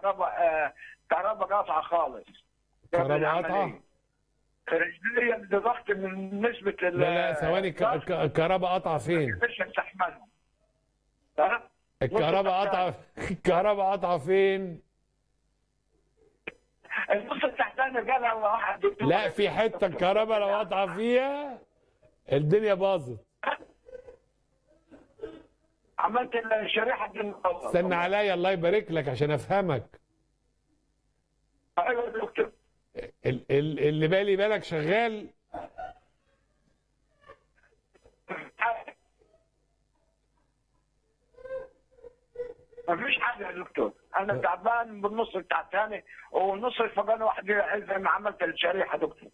كهرباء آه، كهرباء قاطعه خالص كهرباء قبل قاطعة؟ العملية. رجلي بضغط من نسبه ال- لا لا ثواني ك- الضغط ك- الكهرباء قطع فين؟ مش استحملها ها؟ الكهرباء قطع الكهرباء قطع فين؟ النص التحتاني قالها واحد دكتور لا في حته الكهرباء لو قطع فيها الدنيا باظت عملت الشريحه دي استنى عليا الله يبارك لك عشان افهمك ايوه يا دكتور ال- ال- اللي بالي بالك شغال مفيش حاجه يا دكتور انا تعبان بالنص التحتاني والنص الفوقاني واحد زي ما عملت الشريحه دكتور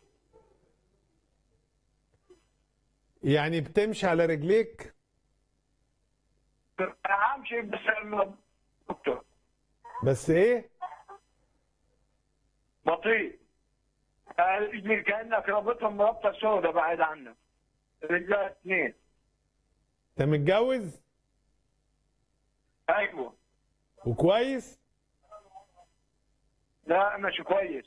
يعني بتمشي على رجليك امشي بس دكتور بس ايه بطيء آه، رجلي كانك رابطهم رابطه سوداء بعيد عنك رجلها اثنين انت متجوز ايوه وكويس لا مش كويس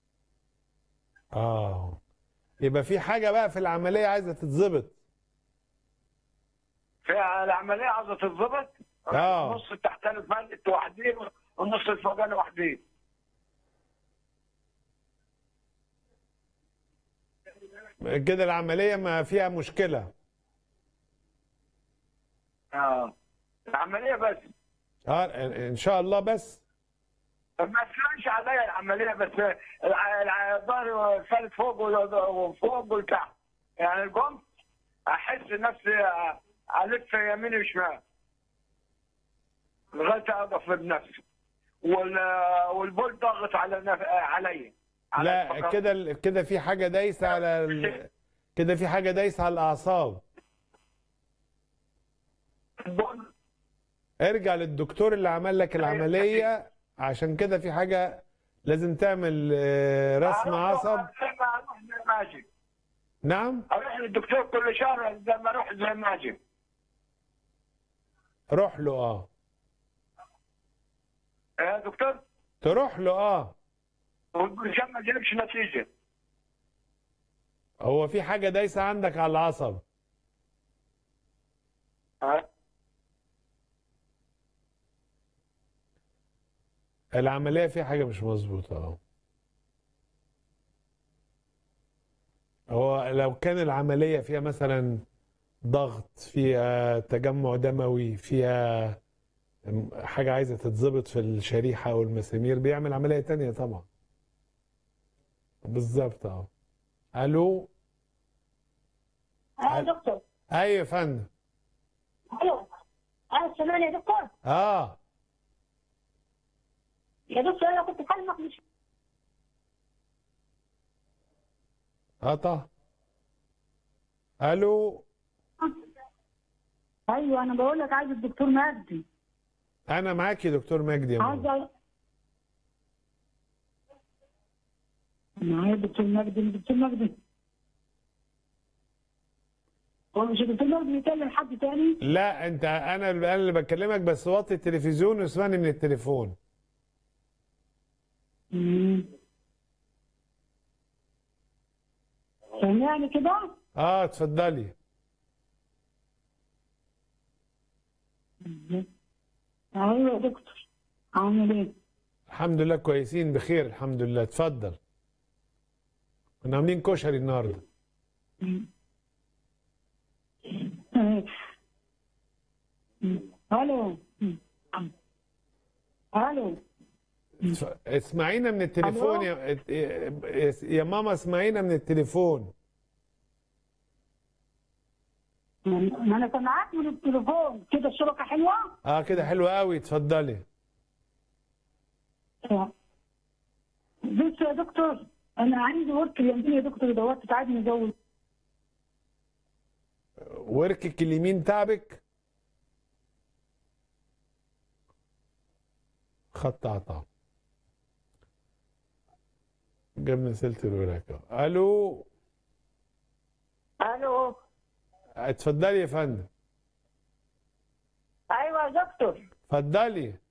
اه يبقى في حاجه بقى في العمليه عايزه تتظبط في العمليه عايزه تتظبط آه. النص التحتاني اتملت وحدين والنص الفوقاني وحدين كده العمليه ما فيها مشكله اه العمليه بس اه ان شاء الله بس ما تفرقش عليا العمليه بس الع- الع- الظهر فالت فوق وفوق وتحت يعني قمت احس نفسي الف يمين وشمال لغايه اقف بنفسي وال- والبول ضغط على نف... علي على لا الفقرات. كده ال- كده في حاجه دايسه على ال... كده في حاجه دايسه على الاعصاب البول ارجع للدكتور اللي عمل لك العمليه عشان كده في حاجه لازم تعمل آه، رسم عصب اروح زي ما اجي نعم اروح للدكتور كل شهر زي ما اروح زي ما اجي روح له اه يا دكتور تروح له اه عشان ما جابش نتيجه هو في حاجه دايسه عندك على العصب ها؟ العمليه فيها حاجه مش مظبوطه اه هو لو كان العمليه فيها مثلا ضغط فيها تجمع دموي فيها حاجه عايزه تتظبط في الشريحه او المسامير بيعمل عمليه تانية طبعا بالظبط اه الو اه يا دكتور ايوه يا فندم الو اه سامعني يا دكتور اه يا دكتور انا كنت كلمك مش قطع الو ايوه انا بقول لك عايز الدكتور مجدي انا معاك يا دكتور مجدي يا ماما. عايز معايا الدكتور مجدي الدكتور مجدي هو مش الدكتور مجدي بيكلم حد تاني لا انت انا انا اللي بكلمك بس وطي التلفزيون واسمعني من التليفون مم. سامعني كده اه اتفضلي ايوه يا دكتور عامل ايه الحمد لله كويسين بخير الحمد لله اتفضل كنا عاملين كشري النهارده مم. مم. الو مم. الو اتف- اسمعينا من التليفون يا ات- يا ماما اسمعينا من التليفون ما انا سامعاك من التليفون كده الشبكه حلوه اه كده حلو قوي اتفضلي بص يا دكتور انا عندي ورك اليمين يا دكتور دوت تعبني جو وركك اليمين تعبك خط عطا جبنا سلة الوراك أهو. الو الو اتفضلي يا فندم ايوه يا دكتور اتفضلي